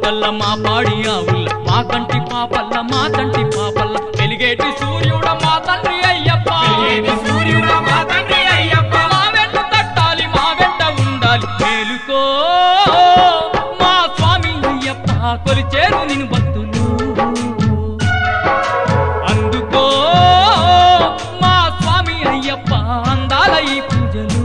పుట్టల్ల మా పాడి ఆవుల్ల మా కంటి పాపల్ల మా తంటి పాపల్ల వెలిగేటి సూర్యుడ మా తండ్రి అయ్యప్ప ఏమి సూర్యుడ మా తండ్రి అయ్యప్ప మా వెంట తట్టాలి మా వెంట ఉండాలి మేలుకో మా స్వామి అయ్యప్ప కొలిచేరు నిన్ను భక్తులు అందుకో మా స్వామి అయ్యప్ప అందాల ఈ పూజలు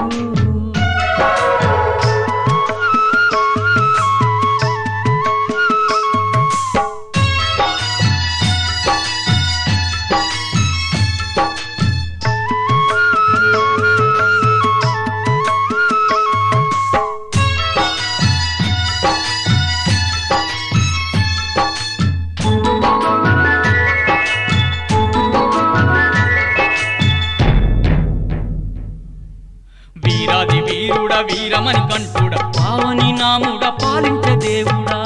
వీరాది వీరుడ వీరమని కంటుడ పావని నాముడ పాలించే దేవుడా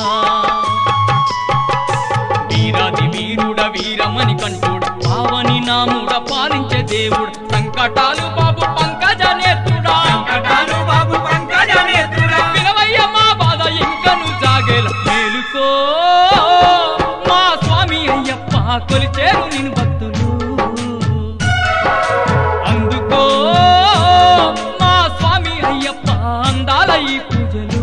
వీరాది వీరుడ వీరమని కంటుడ పావని నాముడ పాలించే దేవుడు సంకటాలు బాబు పంకజ నేత్రుడా కటాలు బాబు పంకజ నేత్రుడా వినవయ్య మా బాధ ఇంకను జాగేల మేలుకో మా స్వామి అయ్యప్ప కొలిచేరు నిన్ను భక్తులు అందుకో మా స్వామి అయ్యప్ప అందాల ఈ పూజలు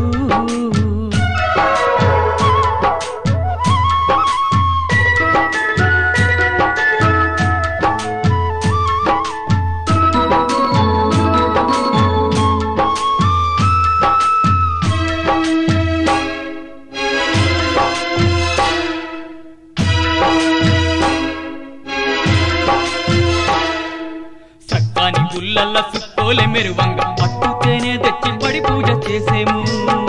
చక్కని గుల్లల్ల సుత్తోలే మెరువంగ పట్టుతేనే తెచ్చి పడి పూజ చేసేము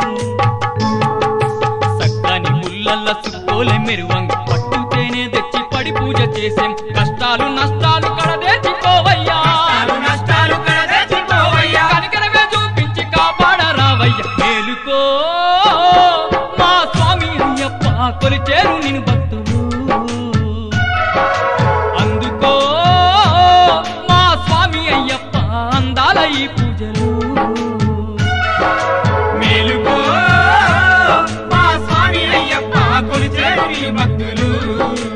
చక్కని గుల్లల్ల సుత్తోలే మెరువంగ పట్టుతేనే తెచ్చి పడి పూజ చేసేం కష్టాలు నష్టాలు కడదేచిపోవయ్యా కష్టాలు నష్టాలు కడదేచిపోవయ్యా కనికరమే చూపించి కాపాడరావయ్య మేలుకో మా స్వామి అయ్యప్ప కొలిచేరు నిన్ను భక్తులు అందుకో మా స్వామి అయ్యప్ప అందాల ఈ పూజలు మేలుకో మా స్వామి అయ్యప్ప కొలిచేరు నీ భక్తులు